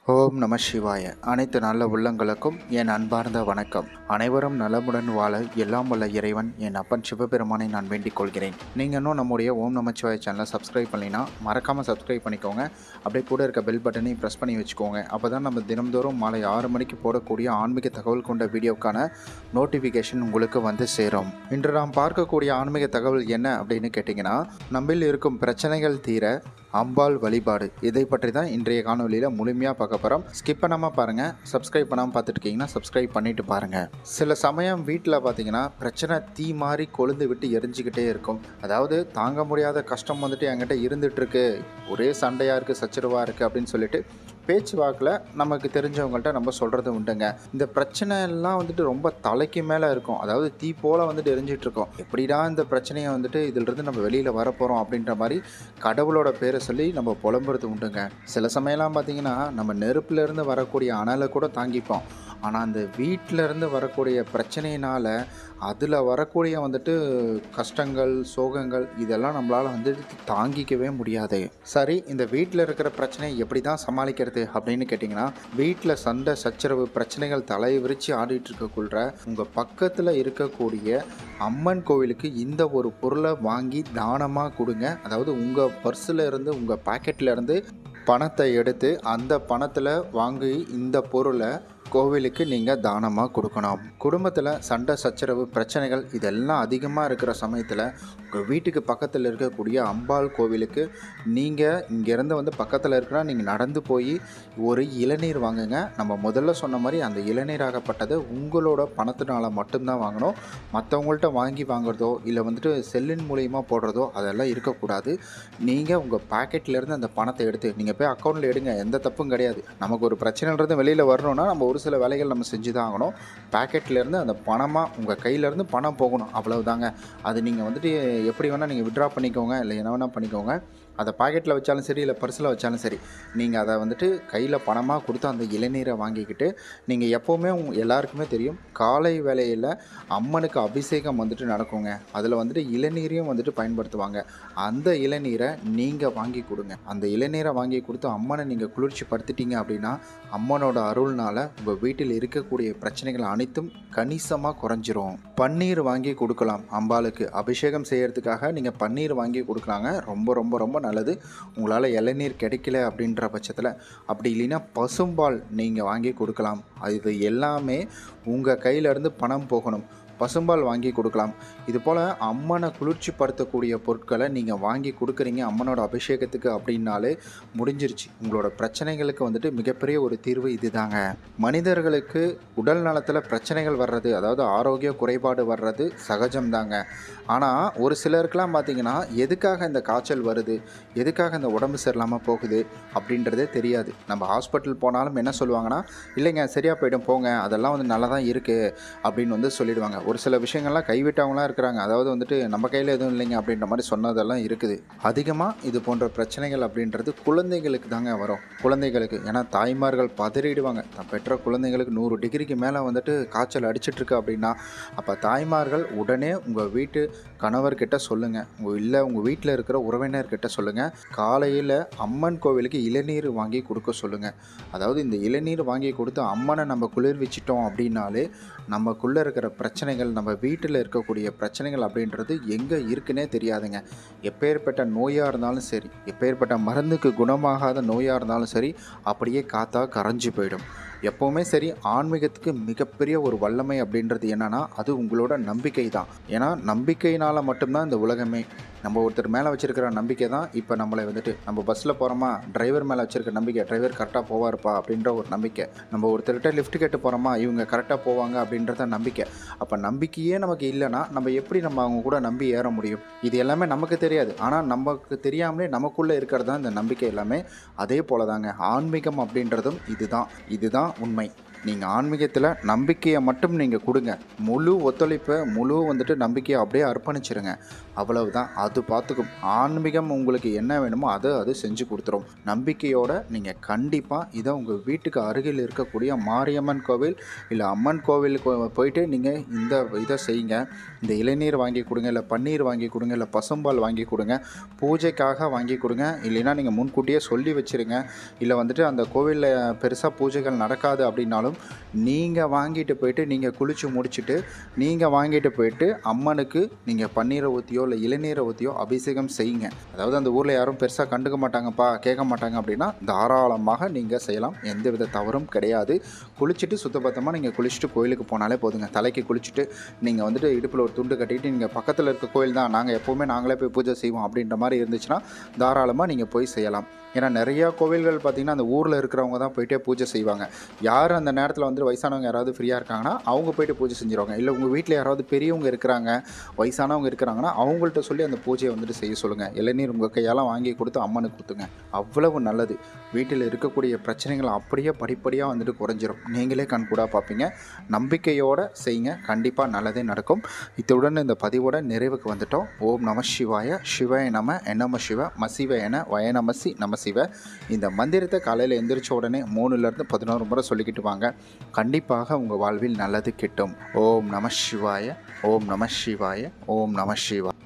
ஓம் நம சிவாய அனைத்து நல்ல உள்ளங்களுக்கும் என் அன்பார்ந்த வணக்கம் அனைவரும் நலமுடன் வாழ எல்லாம் வல்ல இறைவன் என் அப்பன் சிவபெருமானை நான் வேண்டிக் கொள்கிறேன் நீங்கள் இன்னும் நம்முடைய ஓம் நமச்சிவாய சேனலை சப்ஸ்கிரைப் பண்ணினா மறக்காமல் சப்ஸ்கிரைப் பண்ணிக்கோங்க அப்படியே கூட இருக்க பெல் பட்டனையும் ப்ரெஸ் பண்ணி வச்சுக்கோங்க அப்போ தான் நம்ம தினம்தோறும் மாலை ஆறு மணிக்கு போடக்கூடிய ஆன்மீக தகவல் கொண்ட வீடியோக்கான நோட்டிஃபிகேஷன் உங்களுக்கு வந்து சேரும் இன்று நாம் பார்க்கக்கூடிய ஆன்மீக தகவல் என்ன அப்படின்னு கேட்டிங்கன்னா நம்மில் இருக்கும் பிரச்சனைகள் தீர அம்பாள் வழிபாடு இதை பற்றி தான் இன்றைய காணொலியில் முழுமையாக பார்க்க போகிறோம் ஸ்கிப் பண்ணாமல் பாருங்கள் சப்ஸ்கிரைப் பண்ணாமல் பார்த்துட்டு இருக்கீங்கன்னா சப்ஸ்கிரைப் பண்ணிட்டு பாருங்கள் சில சமயம் வீட்டில் பார்த்தீங்கன்னா பிரச்சனை தீ மாதிரி கொழுந்து விட்டு எரிஞ்சுக்கிட்டே இருக்கும் அதாவது தாங்க முடியாத கஷ்டம் வந்துட்டு என்கிட்ட இருந்துட்டு இருக்கு ஒரே சண்டையாக இருக்குது சச்சரவாக இருக்குது அப்படின்னு சொல்லிட்டு பேச்சுவாக்கில் நமக்கு தெரிஞ்சவங்கள்ட்ட நம்ம சொல்கிறது உண்டுங்க இந்த பிரச்சனை எல்லாம் வந்துட்டு ரொம்ப தலைக்கு மேலே இருக்கும் அதாவது தீ போல் வந்துட்டு எரிஞ்சிட்டு இருக்கோம் எப்படிடா இந்த பிரச்சனையை வந்துட்டு இதிலிருந்து நம்ம வெளியில் வரப்போகிறோம் அப்படின்ற மாதிரி கடவுளோட பேரை சொல்லி நம்ம புலம்புறது உண்டுங்க சில சமயம்லாம் பார்த்தீங்கன்னா நம்ம நெருப்புலேருந்து வரக்கூடிய அனலை கூட தாங்கிப்போம் ஆனால் அந்த வீட்டிலேருந்து வரக்கூடிய பிரச்சனையினால் அதில் வரக்கூடிய வந்துட்டு கஷ்டங்கள் சோகங்கள் இதெல்லாம் நம்மளால் வந்துட்டு தாங்கிக்கவே முடியாது சரி இந்த வீட்டில் இருக்கிற பிரச்சனையை எப்படி தான் சமாளிக்கிறது அப்படின்னு கேட்டிங்கன்னா வீட்டில் சண்டை சச்சரவு பிரச்சனைகள் தலை விரித்து ஆடிட்டு இருக்கக்குள்ள உங்கள் பக்கத்தில் இருக்கக்கூடிய அம்மன் கோவிலுக்கு இந்த ஒரு பொருளை வாங்கி தானமாக கொடுங்க அதாவது உங்கள் பர்ஸில் இருந்து உங்கள் பாக்கெட்டில் இருந்து பணத்தை எடுத்து அந்த பணத்தில் வாங்கி இந்த பொருளை கோவிலுக்கு நீங்கள் தானமாக கொடுக்கணும் குடும்பத்தில் சண்டை சச்சரவு பிரச்சனைகள் இதெல்லாம் அதிகமாக இருக்கிற சமயத்தில் உங்கள் வீட்டுக்கு பக்கத்தில் இருக்கக்கூடிய அம்பாள் கோவிலுக்கு நீங்கள் இங்கேருந்து வந்து பக்கத்தில் இருக்கிறா நீங்கள் நடந்து போய் ஒரு இளநீர் வாங்குங்க நம்ம முதல்ல சொன்ன மாதிரி அந்த இளநீராகப்பட்டது உங்களோட பணத்தினால மட்டும்தான் வாங்கணும் மற்றவங்கள்ட்ட வாங்கி வாங்குறதோ இல்லை வந்துட்டு செல்லின் மூலியமாக போடுறதோ அதெல்லாம் இருக்கக்கூடாது நீங்கள் உங்கள் பாக்கெட்லேருந்து அந்த பணத்தை எடுத்து நீங்கள் போய் அக்கௌண்ட்டில் எடுங்க எந்த தப்பும் கிடையாது நமக்கு ஒரு பிரச்சனைன்றது வெளியில் வரணும்னா நம்ம ஒரு சில வேலைகள் நம்ம செஞ்சு தான் ஆகணும் பாக்கெட்லேருந்து அந்த பணமாக உங்கள் கையிலேருந்து பணம் போகணும் அவ்வளவுதாங்க அது நீங்கள் வந்துட்டு எப்படி வேணால் நீங்கள் விட்ரா பண்ணிக்கோங்க இல்லை என்ன வேணால் பண்ணிக்கோங்க அதை பாக்கெட்டில் வச்சாலும் சரி இல்லை பர்ஸில் வச்சாலும் சரி நீங்கள் அதை வந்துட்டு கையில் பணமாக கொடுத்து அந்த இளநீரை வாங்கிக்கிட்டு நீங்கள் எப்போவுமே உங்க எல்லாருக்குமே தெரியும் காலை வேளையில் அம்மனுக்கு அபிஷேகம் வந்துட்டு நடக்குங்க அதில் வந்துட்டு இளநீரையும் வந்துட்டு பயன்படுத்துவாங்க அந்த இளநீரை நீங்கள் வாங்கி கொடுங்க அந்த இளநீரை வாங்கி கொடுத்து அம்மனை நீங்கள் குளிர்ச்சி படுத்திட்டீங்க அப்படின்னா அம்மனோட அருள்னால் உங்கள் வீட்டில் இருக்கக்கூடிய பிரச்சனைகள் அனைத்தும் கணிசமாக குறைஞ்சிரும் பன்னீர் வாங்கி கொடுக்கலாம் அம்பாளுக்கு அபிஷேகம் செய்யறதுக்காக நீங்கள் பன்னீர் வாங்கி கொடுக்கலாங்க ரொம்ப ரொம்ப ரொம்ப நல்லது உங்களால் இளநீர் கிடைக்கல அப்படின்ற பட்சத்தில் அப்படி இல்லைன்னா பசும்பால் நீங்கள் வாங்கி கொடுக்கலாம் இது எல்லாமே உங்கள் கையிலேருந்து பணம் போகணும் பசும்பால் வாங்கி கொடுக்கலாம் இது போல் அம்மனை குளிர்ச்சி படுத்தக்கூடிய பொருட்களை நீங்கள் வாங்கி கொடுக்குறீங்க அம்மனோட அபிஷேகத்துக்கு அப்படின்னாலே முடிஞ்சிருச்சு உங்களோட பிரச்சனைகளுக்கு வந்துட்டு மிகப்பெரிய ஒரு தீர்வு இதுதாங்க மனிதர்களுக்கு உடல் நலத்தில் பிரச்சனைகள் வர்றது அதாவது ஆரோக்கிய குறைபாடு வர்றது சகஜம்தாங்க ஆனால் ஒரு சிலருக்கெலாம் பார்த்தீங்கன்னா எதுக்காக இந்த காய்ச்சல் வருது எதுக்காக இந்த உடம்பு சரியில்லாமல் போகுது அப்படின்றதே தெரியாது நம்ம ஹாஸ்பிட்டல் போனாலும் என்ன சொல்லுவாங்கன்னா இல்லைங்க சரியாக போயிடும் போங்க அதெல்லாம் வந்து நல்லா தான் இருக்குது அப்படின்னு வந்து சொல்லிடுவாங்க ஒரு சில விஷயங்கள்லாம் கைவிட்டவங்களாம் இருக்கிறாங்க அதாவது வந்துட்டு நம்ம கையில் எதுவும் இல்லைங்க அப்படின்ற மாதிரி சொன்னதெல்லாம் இருக்குது அதிகமாக இது போன்ற பிரச்சனைகள் அப்படின்றது குழந்தைகளுக்கு தாங்க வரும் குழந்தைகளுக்கு ஏன்னா தாய்மார்கள் பதறிடுவாங்க தான் பெற்ற குழந்தைங்களுக்கு நூறு டிகிரிக்கு மேலே வந்துட்டு காய்ச்சல் அடிச்சிட்டு இருக்கு அப்படின்னா அப்போ தாய்மார்கள் உடனே உங்கள் வீட்டு கணவர்கிட்ட சொல்லுங்கள் உங்கள் இல்லை உங்கள் வீட்டில் இருக்கிற உறவினர்கிட்ட சொல்லுங்கள் காலையில் அம்மன் கோவிலுக்கு இளநீர் வாங்கி கொடுக்க சொல்லுங்கள் அதாவது இந்த இளநீர் வாங்கி கொடுத்து அம்மனை நம்ம குளிர்விச்சிட்டோம் அப்படின்னாலே நமக்குள்ளே இருக்கிற பிரச்சனைகள் நம்ம வீட்டில் இருக்கக்கூடிய பிரச்சனைகள் அப்படின்றது எங்கே இருக்குன்னே தெரியாதுங்க எப்பேற்பட்ட நோயாக இருந்தாலும் சரி எப்பேற்பட்ட மருந்துக்கு குணமாகாத நோயாக இருந்தாலும் சரி அப்படியே காத்தா கரைஞ்சு போயிடும் எப்போவுமே சரி ஆன்மீகத்துக்கு மிகப்பெரிய ஒரு வல்லமை அப்படின்றது என்னன்னா அது உங்களோட நம்பிக்கை தான் ஏன்னா நம்பிக்கையினால் மட்டும்தான் இந்த உலகமே நம்ம ஒருத்தர் மேலே வச்சிருக்கிற நம்பிக்கை தான் இப்போ நம்மளை வந்துட்டு நம்ம பஸ்ஸில் போகிறோமா டிரைவர் மேலே வச்சிருக்க நம்பிக்கை டிரைவர் கரெக்டாக போவார்ப்பா அப்படின்ற ஒரு நம்பிக்கை நம்ம ஒருத்தர்கிட்ட லிஃப்ட் கேட்டு போகிறோமா இவங்க கரெக்டாக போவாங்க அப்படின்றத நம்பிக்கை அப்போ நம்பிக்கையே நமக்கு இல்லைன்னா நம்ம எப்படி நம்ம அவங்க கூட நம்பி ஏற முடியும் இது எல்லாமே நமக்கு தெரியாது ஆனால் நமக்கு தெரியாமலே நமக்குள்ளே இருக்கிறது தான் இந்த நம்பிக்கை எல்லாமே அதே போல தாங்க ஆன்மீகம் அப்படின்றதும் இதுதான் இதுதான் உண்மை நீங்கள் ஆன்மீகத்தில் நம்பிக்கையை மட்டும் நீங்கள் கொடுங்க முழு ஒத்துழைப்பை முழு வந்துட்டு நம்பிக்கையை அப்படியே அர்ப்பணிச்சிருங்க அவ்வளவுதான் அது பார்த்துக்கும் ஆன்மீகம் உங்களுக்கு என்ன வேணுமோ அதை அது செஞ்சு கொடுத்துரும் நம்பிக்கையோட நீங்கள் கண்டிப்பாக இதை உங்கள் வீட்டுக்கு அருகில் இருக்கக்கூடிய மாரியம்மன் கோவில் இல்லை அம்மன் கோவிலுக்கு போயிட்டு நீங்கள் இந்த இதை செய்யுங்க இந்த இளநீர் வாங்கி கொடுங்க இல்லை பன்னீர் வாங்கி கொடுங்க இல்லை பசும்பால் வாங்கி கொடுங்க பூஜைக்காக வாங்கி கொடுங்க இல்லைன்னா நீங்கள் முன்கூட்டியே சொல்லி வச்சுருங்க இல்லை வந்துட்டு அந்த கோவிலில் பெருசாக பூஜைகள் நடக்காது அப்படின்னாலும் நீங்கள் வாங்கிட்டு போயிட்டு நீங்கள் குளித்து முடிச்சுட்டு நீங்கள் வாங்கிட்டு போயிட்டு அம்மனுக்கு நீங்கள் பன்னீரை ஊற்றியோ இல்லை இளநீரை ஊற்றியோ அபிஷேகம் செய்யுங்க அதாவது அந்த ஊரில் யாரும் பெருசாக கண்டுக்க மாட்டாங்கப்பா கேட்க மாட்டாங்க அப்படின்னா தாராளமாக நீங்கள் செய்யலாம் எந்த வித தவறும் கிடையாது குளிச்சுட்டு சுத்தபத்தமாக நீங்கள் குளிச்சுட்டு கோயிலுக்கு போனாலே போதுங்க தலைக்கு குளிச்சுட்டு நீங்கள் வந்துட்டு இடுப்பில் ஒரு துண்டு கட்டிட்டு நீங்கள் பக்கத்தில் இருக்க கோயில் தான் நாங்கள் எப்போவுமே நாங்களே போய் பூஜை செய்வோம் அப்படின்ற மாதிரி இருந்துச்சுன்னா தாராளமாக நீங்கள் போய் செய்யலாம் ஏன்னா நிறையா கோவில்கள் பார்த்திங்கன்னா அந்த ஊரில் இருக்கிறவங்க தான் போயிட்டே பூஜை செய்வாங்க யார் அந்த நேரத்தில் வந்து வயசானவங்க யாராவது ஃப்ரீயாக இருக்காங்கன்னா அவங்க போயிட்டு பூஜை செஞ்சுருவாங்க இல்லை உங்கள் வீட்டில் யாராவது பெரியவங்க இருக்கிறாங்க வயசானவங்க இருக்கிறாங்கன்னா அவங்கள்ட்ட சொல்லி அந்த பூஜையை வந்துட்டு செய்ய சொல்லுங்கள் இளநீர் உங்கள் கையால் வாங்கி கொடுத்து அம்மனுக்கு கொடுத்துங்க அவ்வளவு நல்லது வீட்டில் இருக்கக்கூடிய பிரச்சனைகள் அப்படியே படிப்படியாக வந்துட்டு குறைஞ்சிரும் நீங்களே கண்கூடாக பார்ப்பீங்க நம்பிக்கையோடு செய்யுங்க கண்டிப்பாக நல்லதே நடக்கும் இத்துடன் இந்த பதிவோட நிறைவுக்கு வந்துட்டோம் ஓம் நம சிவாய சிவாய நம என்னம சிவ மசிவ என வயநமசி நம சிவ இந்த மந்திரத்தை காலையில் எந்திரிச்ச உடனே மூணுலேருந்து பதினோரு முறை சொல்லிக்கிட்டு வாங்க கண்டிப்பாக உங்கள் வாழ்வில் நல்லது கிட்டும் ஓம் நம சிவாய ஓம் நம சிவாய ஓம் நம சிவாய